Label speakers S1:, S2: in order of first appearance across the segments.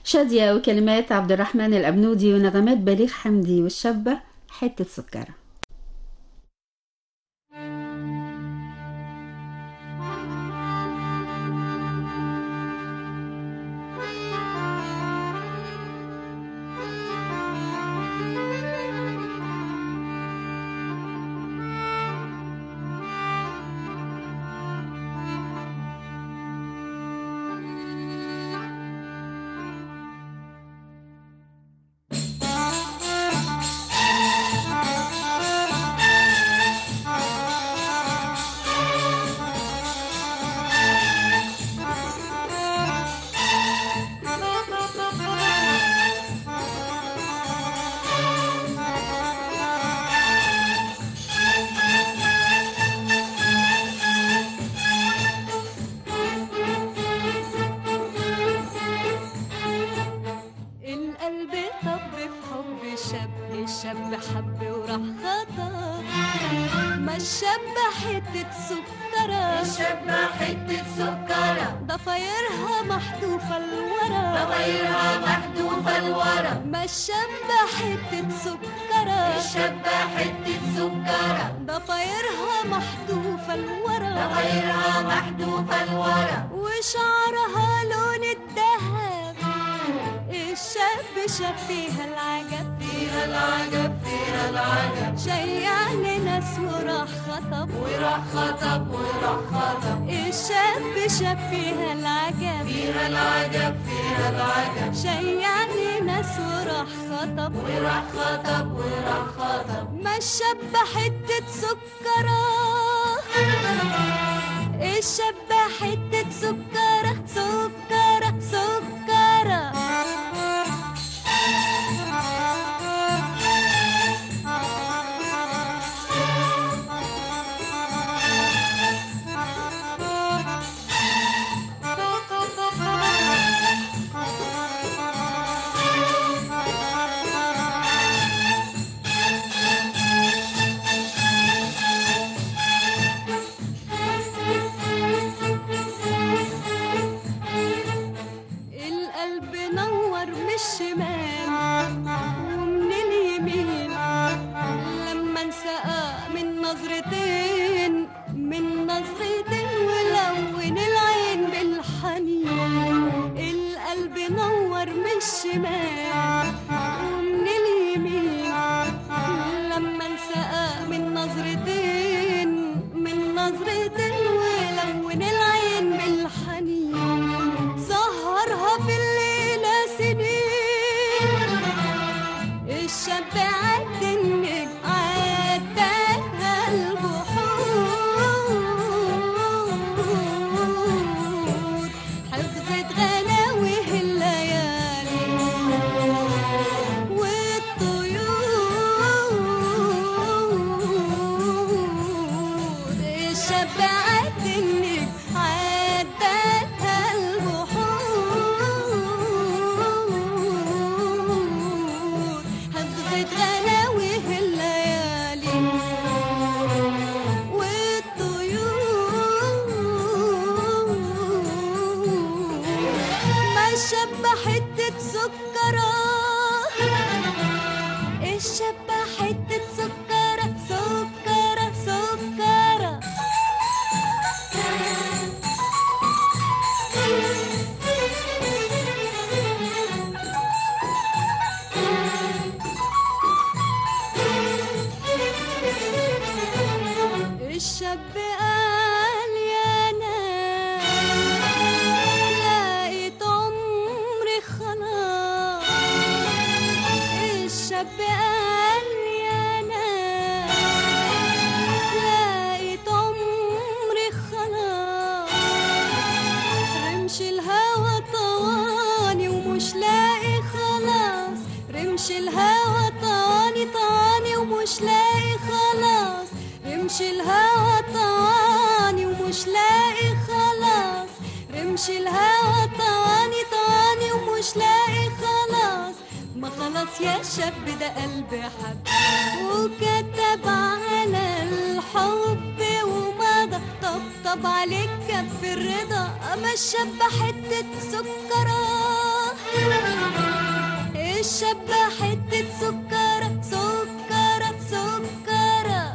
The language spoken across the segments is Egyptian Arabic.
S1: شادية وكلمات عبد الرحمن الأبنودي ونغمات بليغ حمدي والشابة حتة سكرة
S2: القلب طب في حب الشاب الشاب حب وراح خطا ما الشاب حتة سكرة
S3: الشاب حتة سكرة
S2: ضفايرها محذوفة لورا
S3: ضفايرها محذوفة لورا
S2: ما الشاب حتة سكرة
S3: الشاب حتة سكرة
S2: ضفايرها محذوفة لورا
S3: ضفايرها محذوفة لورا
S2: وشعرها لون الذهب الشاب شاف فيها العجب
S3: فيها العجب فيها العجب
S2: شيعني ناس وراح خطب
S3: وراح خطب وراح خطب
S2: الشاب شاف فيها العجب
S3: فيها العجب فيها العجب
S2: شيعني ناس وراح خطب
S3: وراح خطب وراح خطب
S2: ما الشاب حتة سكرة الشاب حتة سكرة سكرة سكرة القلب نور من الشمال ومن اليمين لما انسقى من نظرتين من نظرتين ولون العين بالحنين القلب نور من الشمال ومن اليمين لما انسقى من نظرتين من نظرتين ولون العين بالحنين سهرها في الليلة سنين الشاب عد النجم عداها البحور حفظت غلاوي الليالي والطيور الشاب عد النجم عداها البحور هزت غلاوي الليالي والطيور ما الشاب حتة سكرة الشاب حتة سكرة سكرة سكرة الشاب قال يا ناس لقيت عمري خلاص الشاب قال يا ناس لقيت عمري خلاص رمش الهوى طواني ومش لاقي خلاص رمش الهوى طواني طواني ومش لاقي خلاص رمش الهوى طواني ومش لاقي خلاص رمش الهوى طواني طواني ومش لاقي خلاص ما خلاص يا شاب ده قلبي حب وكتب على الحب ومضى طبطب عليك كف الرضا اما الشاب حتة سكرة الشابة حتة سكرة سكرة سكرة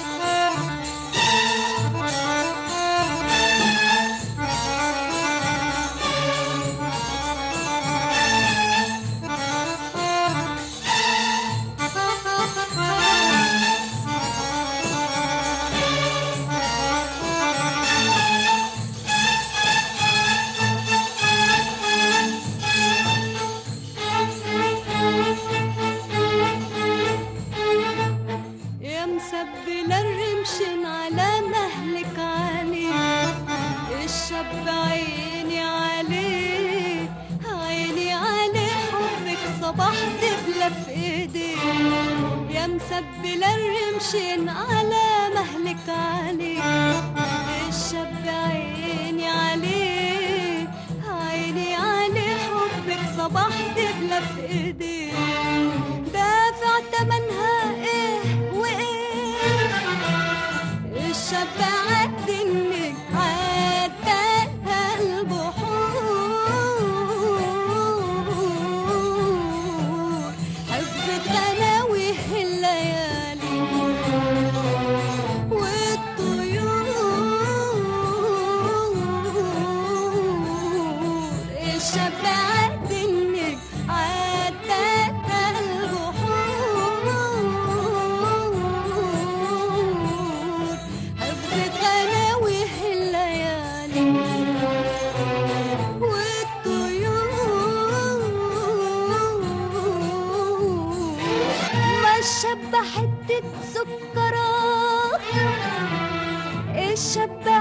S2: يا مسبلة الرمشن على مهلك عليه الشاب عيني عليه عيني عليه حبك صباح دبلة في ايديه يا مسبلة الرمشن على مهلك عليه الشاب عيني عليه عيني عليه حبك صباح دبلة في ايديه دافع تمنها ايه وايه الشاب عدني عداها البحور حفظت غناويه الليالي والطيور الشاب عدني عداها البحور حفظت غناويه الليالي والطيور ما الشاب حتة سكرات الشاب